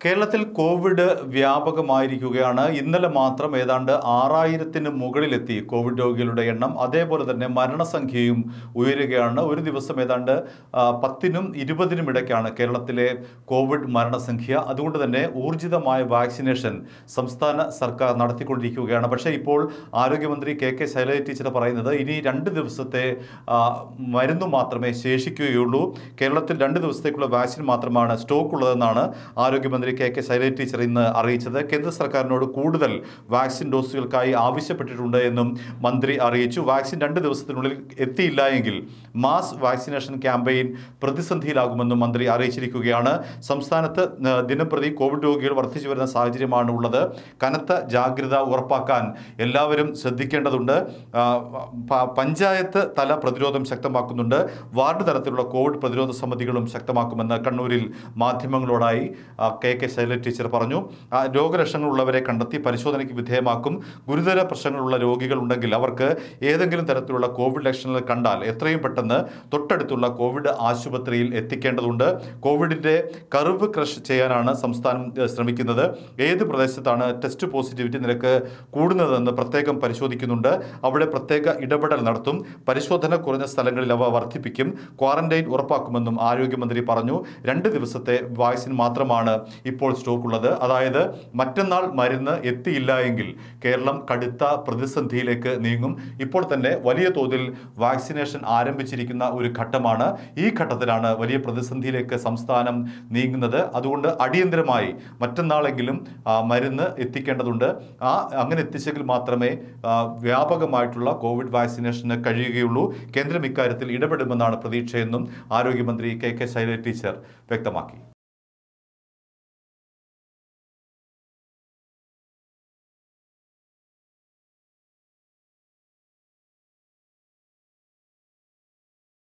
കേരളത്തിൽ കോവിഡ് വ്യാപകമായിരിക്കുകയാണ് ഇന്നലെ മാത്രം ഏതാണ്ട് ആറായിരത്തിന് മുകളിലെത്തി കോവിഡ് രോഗികളുടെ എണ്ണം അതേപോലെ തന്നെ മരണസംഖ്യയും ഉയരുകയാണ് ഒരു ദിവസം ഏതാണ്ട് ആ, പത്തിനും ഇരുപതിനും ഇടയ്ക്കാണ് കേരളത്തിലെ കോവിഡ് മരണസംഖ്യ അതുകൊണ്ട് തന്നെ ഊർജിതമായ വാക്സിനേഷൻ സംസ്ഥാന സർക്കാർ നടത്തിക്കൊണ്ടിരിക്കുകയാണ് പക്ഷേ ഇപ്പോൾ ആരോഗ്യമന്ത്രി കെ കെ ശൈലജ ടീച്ചർ പറയുന്നത് ഇനി രണ്ട് ദിവസത്തെ ആ, മരുന്ന് മാത്രമേ ശേഷിക്കുകയുള്ളൂ കേരളത്തിൽ രണ്ട് ദിവസത്തേക്കുള്ള വാക്സിൻ മാത്രമാണ് സ്റ്റോക്ക് ഉള്ളതെന്നാണ് ആരോഗ്യമന്ത്രി കെ കെ ശൈലജ ടീച്ചർ ഇന്ന് അറിയിച്ചത് കേന്ദ്ര സർക്കാരിനോട് കൂടുതൽ വാക്സിൻ ഡോസുകൾക്കായി ആവശ്യപ്പെട്ടിട്ടുണ്ട് എന്നും മന്ത്രി അറിയിച്ചു വാക്സിൻ രണ്ട് ദിവസത്തിനുള്ളിൽ എത്തിയില്ല എങ്കിൽ മാസ് വാക്സിനേഷൻ ക്യാമ്പയിൻ പ്രതിസന്ധിയിലാകുമെന്നും മന്ത്രി അറിയിച്ചിരിക്കുകയാണ് സംസ്ഥാനത്ത് ആ, ദിനംപ്രതി കോവിഡ് രോഗികൾ വർദ്ധിച്ചു വരുന്ന സാഹചര്യമാണ് ഉള്ളത് കനത്ത ജാഗ്രത ഉറപ്പാക്കാൻ എല്ലാവരും ശ്രദ്ധിക്കേണ്ടതുണ്ട് ആ, പ- പഞ്ചായത്ത് തല പ്രതിരോധം ശക്തമാക്കുന്നുണ്ട് വാർഡ് തലത്തിലുള്ള കോവിഡ് പ്രതിരോധ സമിതികളും ശക്തമാക്കുമെന്ന് കണ്ണൂരിൽ മാധ്യമങ്ങളോടായി ആ, കെ കെ ശൈലജ ടീച്ചർ പറഞ്ഞു ആ, രോഗലക്ഷണങ്ങളുള്ളവരെ കണ്ടെത്തി പരിശോധനയ്ക്ക് വിധേയമാക്കും ഗുരുതര പ്രശ്നങ്ങളുള്ള രോഗികൾ ഉണ്ടെങ്കിൽ അവർക്ക് ഏതെങ്കിലും തരത്തിലുള്ള കോവിഡ് ലക്ഷണങ്ങൾ കണ്ടാൽ എത്രയും പെട്ടെന്ന് തൊട്ടടുത്തുള്ള കോവിഡ് ആശുപത്രിയിൽ എത്തിക്കേണ്ടതുണ്ട് കോവിഡിൻ്റെ കർവ് ക്രഷ് ചെയ്യാനാണ് സംസ്ഥാനം ഏഹ്, ശ്രമിക്കുന്നത് ഏത് പ്രദേശത്താണ് ടെസ്റ്റ് പോസിറ്റിവിറ്റി നിരക്ക് കൂടുന്നതെന്ന് പ്രത്യേകം പരിശോധിക്കുന്നുണ്ട് അവിടെ പ്രത്യേക ഇടപെടൽ നടത്തും പരിശോധന കുറഞ്ഞ സ്ഥലങ്ങളിൽ അവ വർദ്ധിപ്പിക്കും ക്വാറന്റൈൻ ഉറപ്പാക്കുമെന്നും ആരോഗ്യമന്ത്രി പറഞ്ഞു രണ്ട് ദിവസത്തെ വാക്സിൻ മാത്രമാണ് ഇപ്പോൾ സ്റ്റോക്ക് ഉള്ളത് അതായത് മറ്റന്നാൾ മരുന്ന് എത്തിയില്ല എങ്കിൽ കേരളം കടുത്ത പ്രതിസന്ധിയിലേക്ക് നീങ്ങും ഇപ്പോൾ തന്നെ വലിയ തോതിൽ വാക്സിനേഷൻ ആരംഭിച്ചിരിക്കുന്ന ഒരു ഘട്ടമാണ് ഈ ഘട്ടത്തിലാണ് വലിയ പ്രതിസന്ധിയിലേക്ക് സംസ്ഥാനം നീങ്ങുന്നത് അതുകൊണ്ട് അടിയന്തരമായി മറ്റന്നാളെങ്കിലും ആ, മരുന്ന് എത്തിക്കേണ്ടതുണ്ട് ആ അങ്ങനെ എത്തിച്ചെങ്കിൽ മാത്രമേ ആ, വ്യാപകമായിട്ടുള്ള കോവിഡ് വാക്സിനേഷന് കഴിയുകയുള്ളൂ കേന്ദ്രം ഇക്കാര്യത്തിൽ ഇടപെടുമെന്നാണ് പ്രതീക്ഷയെന്നും ആരോഗ്യമന്ത്രി കെ കെ ശൈലജ ടീച്ചർ വ്യക്തമാക്കി